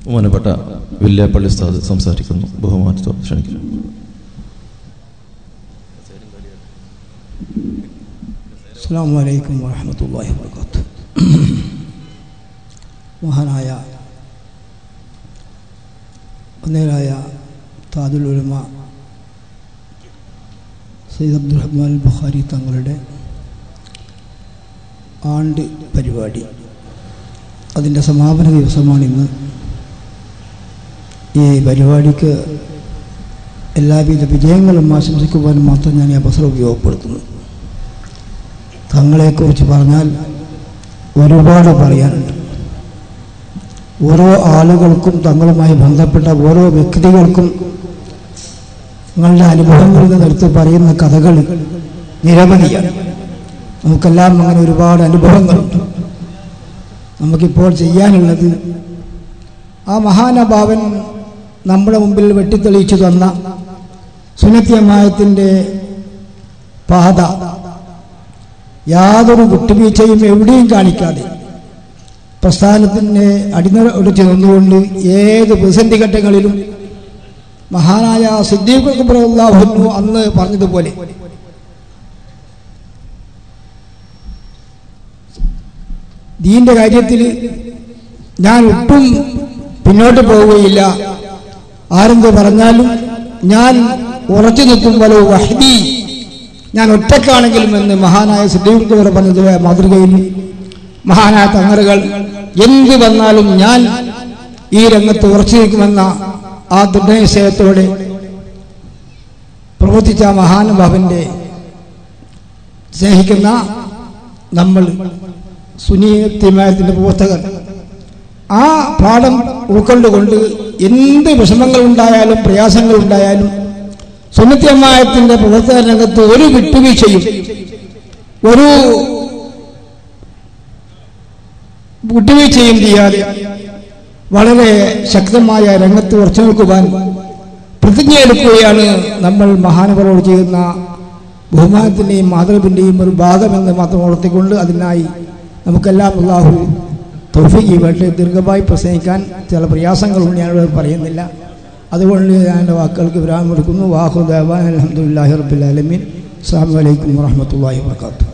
ബഹുമാനപ്പെട്ട വില്ലേപ്പള്ളി ഉസ്താദ് സംസാരിക്കുന്നു ബഹുമാനത്തോടെ ക്ഷണിക്കുന്നു അസ്സാം വലൈക്കും വാഹമത്തല്ലാഹി വാത്തു മഹാനായ ഒന്നേരായ താജുൽ ഉലമ സയ്യിദ് അബ്ദുൽ റഹ്മാൻ ബുഖാരി തങ്ങളുടെ ആണ്ട് പരിപാടി അതിൻ്റെ സമാപന ദിവസമാണിന്ന് ഈ പരിപാടിക്ക് എല്ലാവിധ വിജയങ്ങളും ആശംസിക്കുവാൻ മാത്രം ഞാൻ ഈ അവസരം ഉപയോഗപ്പെടുത്തുന്നു തങ്ങളെക്കുറിച്ച് പറഞ്ഞാൽ ഒരുപാട് പറയാനുണ്ട് ഓരോ ആളുകൾക്കും തങ്ങളുമായി ബന്ധപ്പെട്ട ഓരോ വ്യക്തികൾക്കും നിങ്ങളുടെ അനുഭവങ്ങളിൽ നിന്ന് എടുത്ത് പറയുന്ന കഥകൾ നിരവധിയാണ് നമുക്കെല്ലാം അങ്ങനെ ഒരുപാട് അനുഭവങ്ങളുണ്ട് നമുക്കിപ്പോൾ ചെയ്യാനുള്ളത് ആ മഹാനുഭാവൻ നമ്മുടെ മുമ്പിൽ വെട്ടിത്തെളിയിച്ചു തന്ന സുനത്യമായത്തിൻ്റെ പാത യാതൊരു വിട്ടുവീഴ്ചയും എവിടെയും കാണിക്കാതെ പ്രസ്ഥാനത്തിൻ്റെ അടിനിറച്ച് നിന്നുകൊണ്ട് ഏത് പ്രതിസന്ധി ഘട്ടങ്ങളിലും മഹാനായ സിദ്ദീഖ് അള്ളാഹുന്നു അന്ന് പറഞ്ഞതുപോലെ ദീന്റെ കാര്യത്തിൽ ഞാൻ ഒട്ടും പിന്നോട്ട് പോവുകയില്ല ആരെന്ത് പറഞ്ഞാലും ഞാൻ ഉറച്ചു നിൽക്കും പോലെ വഹദി ഞാൻ ഒറ്റക്കാണെങ്കിലും എന്ന് മഹാനായ സിദ്ദീഖ് പറഞ്ഞത് മാതൃകയിൽ മഹാനായ തങ്ങറുകൾ എന്ത് വന്നാലും ഞാൻ ഈ രംഗത്ത് ഉറച്ചു നിൽക്കുമെന്ന ആ ദൃഢനിശ്ചയത്തോടെ പ്രവർത്തിച്ച മഹാനുഭാവന്റെ സ്നേഹിക്കുന്ന നമ്മൾ സുനീയത്തിമായത്തിന്റെ പ്രവർത്തകർ ആ പാഠം ഉൾക്കൊണ്ടുകൊണ്ട് എന്ത് വിഷമങ്ങൾ ഉണ്ടായാലും പ്രയാസങ്ങൾ ഉണ്ടായാലും സുന്നത്യമായത്തിന്റെ പ്രവർത്തന രംഗത്ത് ഒരു വിട്ടുവീഴ്ചയും ഒരു വിട്ടുവീഴ്ചയും ചെയ്യാതെ വളരെ ശക്തമായ രംഗത്ത് ഉറച്ചു നിൽക്കുവാൻ പ്രതിജ്ഞയെടുക്കുകയാണ് നമ്മൾ മഹാനവരോട് ചെയ്യുന്ന ബഹുമാനത്തിൻ്റെയും മാതൃവിൻ്റെയും ഒരു ഭാഗമെന്ന് മാത്രം ഉണർത്തിക്കൊണ്ട് അതിനായി നമുക്കെല്ലാം അള്ളാഹു തോഫിക്ക് വേണ്ടി ദീർഘമായി പ്രസംഗിക്കാൻ ചില പ്രയാസങ്ങളുണ്ട് ഞാനിവിടെ പറയുന്നില്ല അതുകൊണ്ട് ഞാൻ എൻ്റെ വാക്കുകൾക്ക് വിരാമം എടുക്കുന്നു വാഹുദേവാൻ അലഹമുല്ലാഹി റബ്ബുലാലമീൻ അസ്സാം വലൈക്കും വാഹമത്തല്ലാഹി വാത്തു